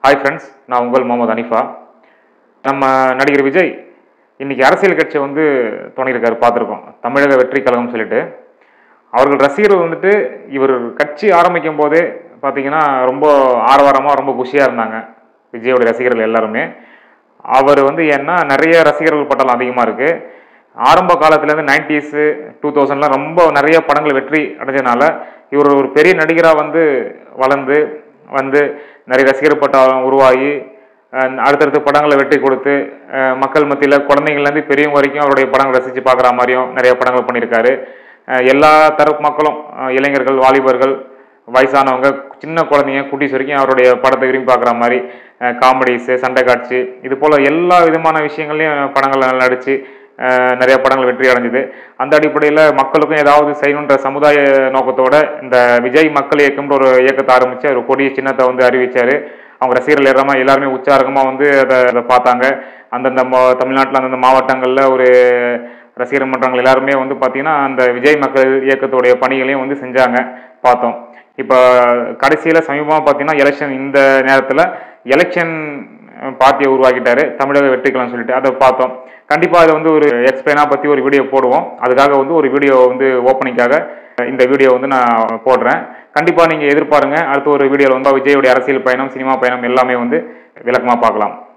hi friends நான் உங்கள் முகமது அனிஃபா நம்ம நடிகர் விஜய் இன்னைக்கு அரசியல் கட்சியை வந்து தொடங்கியிருக்காரு பார்த்துருக்கோம் தமிழக வெற்றி கழகம் சொல்லிட்டு அவர்கள் ரசிகர்கள் வந்துட்டு இவர் கட்சி ஆரம்பிக்கும் போதே பார்த்தீங்கன்னா ரொம்ப ஆரவாரமாக ரொம்ப குஷியாக இருந்தாங்க விஜயோட ரசிகர்கள் எல்லாருமே அவர் வந்து ஏன்னா நிறைய ரசிகர்கள் பட்டாளம் அதிகமாக இருக்குது ஆரம்ப காலத்துலேருந்து நைன்டிஸு டூ தௌசண்ட்லாம் ரொம்ப நிறைய படங்கள் வெற்றி அடைஞ்சதுனால இவர் ஒரு பெரிய நடிகராக வந்து வளர்ந்து வந்து நிறைய ரசிகர் பட்டாளம் உருவாகி அஹ் அடுத்தடுத்த படங்களை வெற்றி கொடுத்து அஹ் மக்கள் மத்தியில் குழந்தைங்கள்லேருந்து பெரியவங்க வரைக்கும் அவருடைய படங்கள் ரசித்து பார்க்குற மாதிரியும் நிறைய படங்கள் பண்ணியிருக்காரு அஹ் எல்லா தரப்பு மக்களும் அஹ் இளைஞர்கள் வாலிபர்கள் வயசானவங்க சின்ன குழந்தைங்க குட்டீஸ் வரைக்கும் அவருடைய படத்தை விரும்பி பார்க்குற மாதிரி காமெடிஸு சண்டை காட்சி இது போல் எல்லா விதமான விஷயங்கள்லையும் படங்கள் நடித்து நிறைய படங்கள் வெற்றி அடைஞ்சுது அந்த அடிப்படையில் மக்களுக்கும் ஏதாவது செய்யணுன்ற சமுதாய நோக்கத்தோட இந்த விஜய் மக்கள் இயக்கம்ன்ற ஒரு இயக்கத்தை ஆரம்பித்து ஒரு கொடிய சின்னத்தை வந்து அறிவிச்சார் அவங்க ரசிகர்கள் எல்லாமே எல்லாருமே உற்சாகமாக வந்து அதை அதை பார்த்தாங்க அந்தந்த மா- தமிழ்நாட்டில் அந்தந்த மாவட்டங்களில் ஒரு ரசிகர் மன்றங்கள் எல்லாருமே வந்து பார்த்தீங்கன்னா அந்த விஜய் மக்கள் இயக்கத்துடைய பணிகளையும் வந்து செஞ்சாங்க பார்த்தோம் இப்போ கடைசியில் சமீபமாக பார்த்தீங்கன்னா எலெக்ஷன் இந்த நேரத்தில் எலெக்ஷன் பார்ட்டியை உருவாக்கிட்டாரு தமிழக வெற்றிக்கலாம்னு சொல்லிட்டு அதை பார்த்தோம் கண்டிப்பாக அதை வந்து ஒரு எக்ஸ்பிளைனாக பற்றி ஒரு வீடியோ போடுவோம் அதுக்காக வந்து ஒரு வீடியோ வந்து ஓப்பனிங்காக இந்த வீடியோ வந்து நான் போடுறேன் கண்டிப்பாக நீங்கள் எதிர்பாருங்க அடுத்த ஒரு வீடியோவில் வந்து விஜயோடைய அரசியல் பயணம் சினிமா பயணம் எல்லாமே வந்து விளக்கமாக பார்க்கலாம்